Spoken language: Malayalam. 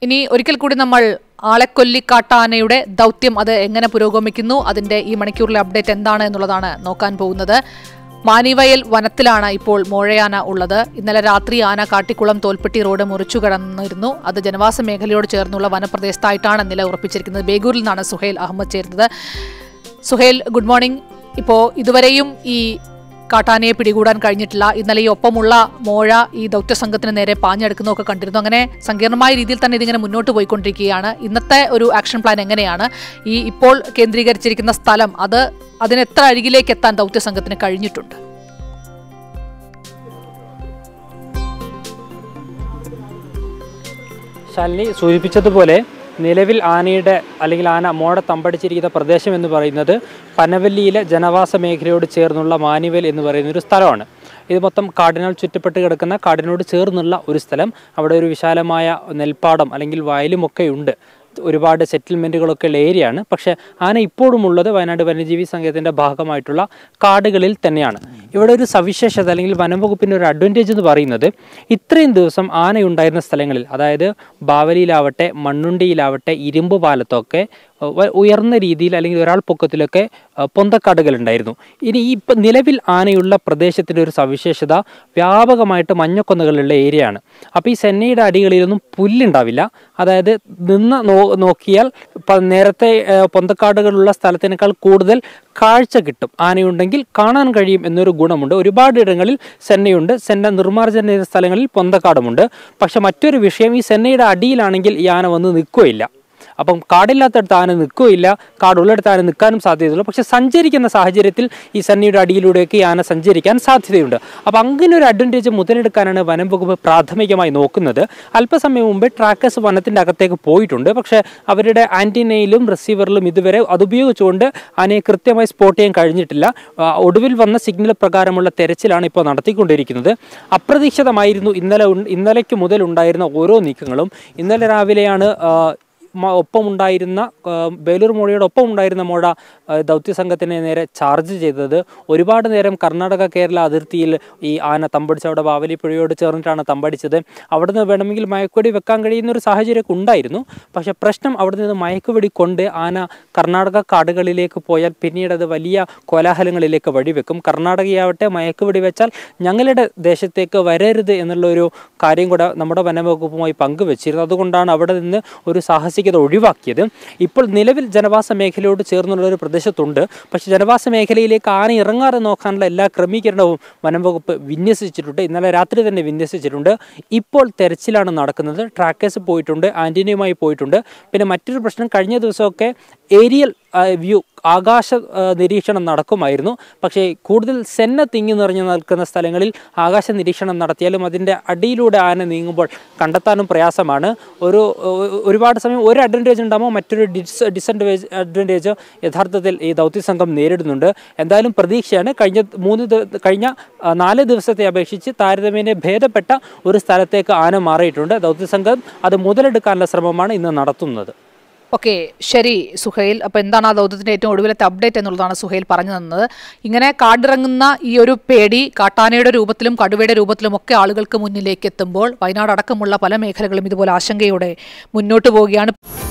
ഇനി ഒരിക്കൽ കൂടി നമ്മൾ ആളെക്കൊല്ലിക്കാട്ടാനയുടെ ദൗത്യം അത് എങ്ങനെ പുരോഗമിക്കുന്നു അതിന്റെ ഈ മണിക്കൂറിലെ അപ്ഡേറ്റ് എന്താണ് എന്നുള്ളതാണ് നോക്കാൻ പോകുന്നത് മാനിവയൽ വനത്തിലാണ് ഇപ്പോൾ മോഴയാന ഉള്ളത് ഇന്നലെ രാത്രി ആന കാട്ടിക്കുളം തോൽപ്പെട്ടി റോഡ് മുറിച്ചു കടന്നിരുന്നു അത് ജനവാസ മേഖലയോട് ചേർന്നുള്ള വനപ്രദേശത്തായിട്ടാണ് നില ഉറപ്പിച്ചിരിക്കുന്നത് ബേഗൂരിൽ നിന്നാണ് സുഹൈൽ അഹമ്മദ് ചേരുന്നത് സുഹൈൽ ഗുഡ് മോർണിംഗ് ഇപ്പോൾ ഇതുവരെയും ഈ കാട്ടാനയെ പിടികൂടാൻ കഴിഞ്ഞിട്ടില്ല ഇന്നലെ ഈ ഒപ്പമുള്ള മോഴ ഈ ദൗത്യസംഘത്തിന് നേരെ പാഞ്ഞെടുക്കുന്നതൊക്കെ കണ്ടിരുന്നു അങ്ങനെ സങ്കീർണമായ രീതിയിൽ തന്നെ ഇതിങ്ങനെ മുന്നോട്ട് പോയിക്കൊണ്ടിരിക്കുകയാണ് ഇന്നത്തെ ഒരു ആക്ഷൻ പ്ലാൻ എങ്ങനെയാണ് ഈ ഇപ്പോൾ കേന്ദ്രീകരിച്ചിരിക്കുന്ന സ്ഥലം അത് അതിന് എത്ര അരികിലേക്ക് എത്താൻ ദൗത്യസംഘത്തിന് കഴിഞ്ഞിട്ടുണ്ട് ശാലിനി സൂചിപ്പിച്ചതുപോലെ നിലവിൽ ആനയുടെ അല്ലെങ്കിൽ ആന മോഴ തമ്പടിച്ചിരിക്കുന്ന പ്രദേശം എന്ന് പറയുന്നത് പനവല്ലിയിലെ ജനവാസ മേഖലയോട് ചേർന്നുള്ള മാനിവൽ എന്ന് പറയുന്ന ഒരു സ്ഥലമാണ് ഇത് മൊത്തം കാടിനാൽ ചുറ്റപ്പെട്ട് കിടക്കുന്ന കാടിനോട് ചേർന്നുള്ള ഒരു സ്ഥലം അവിടെ ഒരു വിശാലമായ നെൽപ്പാടം അല്ലെങ്കിൽ വയലുമൊക്കെ ഉണ്ട് ഒരുപാട് സെറ്റിൽമെൻറ്റുകളൊക്കെ ഉള്ള ഏരിയയാണ് പക്ഷേ ആന ഇപ്പോഴും ഉള്ളത് വയനാട് വന്യജീവി സംഘത്തിൻ്റെ ഭാഗമായിട്ടുള്ള കാടുകളിൽ തന്നെയാണ് ഇവിടെ ഒരു സവിശേഷത അല്ലെങ്കിൽ വനം വകുപ്പിൻ്റെ ഒരു അഡ്വാൻറ്റേജ് എന്ന് പറയുന്നത് ഇത്രയും ദിവസം ആനയുണ്ടായിരുന്ന സ്ഥലങ്ങളിൽ അതായത് ബാവലിയിലാവട്ടെ മണ്ണുണ്ടിയിലാവട്ടെ ഇരുമ്പ് പാലത്തൊക്കെ വ- ഉയർന്ന രീതിയിൽ അല്ലെങ്കിൽ ഒരാൾ പൊക്കത്തിലൊക്കെ അഹ് പൊന്തക്കാടുകൾ ഉണ്ടായിരുന്നു ഇനി ഈ ഇപ്പം നിലവിൽ ആനയുള്ള പ്രദേശത്തിൻ്റെ ഒരു സവിശേഷത വ്യാപകമായിട്ട് മഞ്ഞക്കൊന്നകളുള്ള ഏരിയയാണ് അപ്പോൾ ഈ സെന്നയുടെ അടികളിലൊന്നും പുല്ലുണ്ടാവില്ല അതായത് നിന്ന് നോ നോക്കിയാൽ പ- നേരത്തെ അഹ് പൊന്തക്കാടുകളുള്ള സ്ഥലത്തിനേക്കാൾ കൂടുതൽ കാഴ്ച കിട്ടും ആനയുണ്ടെങ്കിൽ കാണാൻ കഴിയും എന്നൊരു ഗുണമുണ്ട് ഒരുപാട് ഇടങ്ങളിൽ സെന്നയുണ്ട് സെന്ന നിർമ്മാർജ്ജന ചെയ്ത സ്ഥലങ്ങളിൽ പൊന്തക്കാടുമുണ്ട് പക്ഷെ മറ്റൊരു വിഷയം ഈ സെന്നയുടെ അടിയിലാണെങ്കിൽ ഈ ആന വന്ന് നിൽക്കുകയില്ല അപ്പം കാടില്ലാത്തടത്ത് ആന നിൽക്കുകയില്ല കാടുള്ളിടത്ത് ആന നിൽക്കാനും സാധ്യതയുള്ളൂ പക്ഷെ സഞ്ചരിക്കുന്ന സാഹചര്യത്തിൽ ഈ സന്നിയുടെ അടിയിലൂടെയൊക്കെ ഈ ആന സഞ്ചരിക്കാൻ സാധ്യതയുണ്ട് അപ്പം അങ്ങനെ ഒരു അഡ്വാൻറ്റേജ് മുതലെടുക്കാനാണ് വനം വകുപ്പ് പ്രാഥമികമായി നോക്കുന്നത് അല്പസമയം മുമ്പ് ട്രാക്കേഴ്സ് വനത്തിൻ്റെ അകത്തേക്ക് പോയിട്ടുണ്ട് പക്ഷേ അവരുടെ ആൻറ്റിനയിലും റിസീവറിലും ഇതുവരെ അതുപയോഗിച്ചുകൊണ്ട് ആനയെ കൃത്യമായി സ്പോട്ട് ചെയ്യാൻ കഴിഞ്ഞിട്ടില്ല ആ, ഒടുവിൽ വന്ന സിഗ്നൽ പ്രകാരമുള്ള തെരച്ചിലാണ് ഇപ്പോൾ നടത്തിക്കൊണ്ടിരിക്കുന്നത് അപ്രതീക്ഷിതമായിരുന്നു ഇന്നലെ ഉൺ- ഇന്നലേക്ക് മുതൽ ഉണ്ടായിരുന്ന ഓരോ നീക്കങ്ങളും ഇന്നലെ രാവിലെയാണ് ആ, മ- ഒപ്പമുണ്ടായിരുന്ന ആ, ബേലൂർ മോഴയുടെ ഒപ്പം ഉണ്ടായിരുന്ന മോഴ ആ, ദൗത്യസംഘത്തിനെ നേരെ ചാർജ് ചെയ്തത് ഒരുപാട് നേരം കർണാടക കേരള അതിർത്തിയിൽ ഈ ആന തമ്പടിച്ച് അവിടെ ബാവലി പുഴയോട് ചേർന്നിട്ടാണ് തമ്പടിച്ചത് അവിടെ നിന്ന് വേണമെങ്കിൽ മയക്കുവെടി വെക്കാൻ കഴിയുന്ന ഒരു സാഹചര്യമൊക്കെ ഉണ്ടായിരുന്നു പക്ഷേ പ്രശ്നം അവിടെ നിന്ന് മയക്കുവെടി കൊണ്ട് ആന കർണാടക കാടുകളിലേക്ക് പോയാൽ പിന്നീട് അത് വലിയ കോലാഹലങ്ങളിലേക്ക് വഴിവെക്കും കർണാടകയാവട്ടെ മയക്കുവെടി വെച്ചാൽ ഞങ്ങളുടെ ദേശത്തേക്ക് വരരുത് എന്നുള്ള ഒരു കാര്യം കൂടെ നമ്മുടെ വനംവകുപ്പുമായി പങ്കുവച്ചിരുന്നു അതുകൊണ്ടാണ് അവിടെ നിന്ന് ഒരു സാഹസികത ഒഴിവാക്കിയത് ഇപ്പോൾ നിലവിൽ ജനവാസ മേഖലയോട് ചേർന്നുള്ള ഒരു പ്രദേശത്തുണ്ട് പക്ഷേ ജനവാസ മേഖലയിലേക്ക് ആന ഇറങ്ങാതെ നോക്കാനുള്ള എല്ലാ ക്രമീകരണവും വനംവകുപ്പ് വിന്യസിച്ചിട്ടുണ്ട് ഇന്നലെ രാത്രി തന്നെ വിന്യസിച്ചിട്ടുണ്ട് ഇപ്പോൾ തെരച്ചിലാണ് നടക്കുന്നത് ട്രാക്കേഴ്സ് പോയിട്ടുണ്ട് ആൻറ്റിനയുമായി പോയിട്ടുണ്ട് പിന്നെ മറ്റൊരു പ്രശ്നം കഴിഞ്ഞ ദിവസമൊക്കെ ഏരിയൽ വ്യൂ ആകാശ ആ, നിരീക്ഷണം നടക്കുമായിരുന്നു പക്ഷേ കൂടുതൽ സെന്ന തിങ്ങി നിറഞ്ഞു നിൽക്കുന്ന സ്ഥലങ്ങളിൽ ആകാശ നിരീക്ഷണം നടത്തിയാലും അതിൻ്റെ അടിയിലൂടെ ആന നീങ്ങുമ്പോൾ കണ്ടെത്താനും പ്രയാസമാണ് ഒരു ഒ- ഒരുപാട് സമയം ഒരു അഡ്വാൻറ്റേജ് ഉണ്ടാകുമ്പോൾ മറ്റൊരു ഡിസ് ഡിസഡ്വാൻറ്റേജ് അഡ്വാൻറ്റേജ് യഥാർത്ഥത്തിൽ ഈ ദൗത്യസംഘം നേരിടുന്നുണ്ട് എന്തായാലും പ്രതീക്ഷയാണ് കഴിഞ്ഞ മൂന്ന് ദിവ- കഴിഞ്ഞ ആ, നാല് ദിവസത്തെ അപേക്ഷിച്ച് താരതമ്യേന ഭേദപ്പെട്ട ഒരു സ്ഥലത്തേക്ക് ആന മാറിയിട്ടുണ്ട് ദൗത്യസംഘം അത് മുതലെടുക്കാനുള്ള ശ്രമമാണ് ഇന്ന് നടത്തുന്നത് ഓക്കെ ശരി സുഹൈൽ അപ്പോൾ എന്താണ് ആ ദൗത്യത്തിന്റെ ഏറ്റവും ഒടുവിലത്തെ അപ്ഡേറ്റ് എന്നുള്ളതാണ് സുഹൈൽ പറഞ്ഞു തന്നത് ഇങ്ങനെ കാടിറങ്ങുന്ന ഈ ഒരു പേടി കാട്ടാനയുടെ രൂപത്തിലും കടുവയുടെ രൂപത്തിലും ഒക്കെ ആളുകൾക്ക് മുന്നിലേക്ക് എത്തുമ്പോൾ വയനാട് അടക്കമുള്ള പല മേഖലകളും ഇതുപോലെ ആശങ്കയോടെ മുന്നോട്ട് പോവുകയാണ്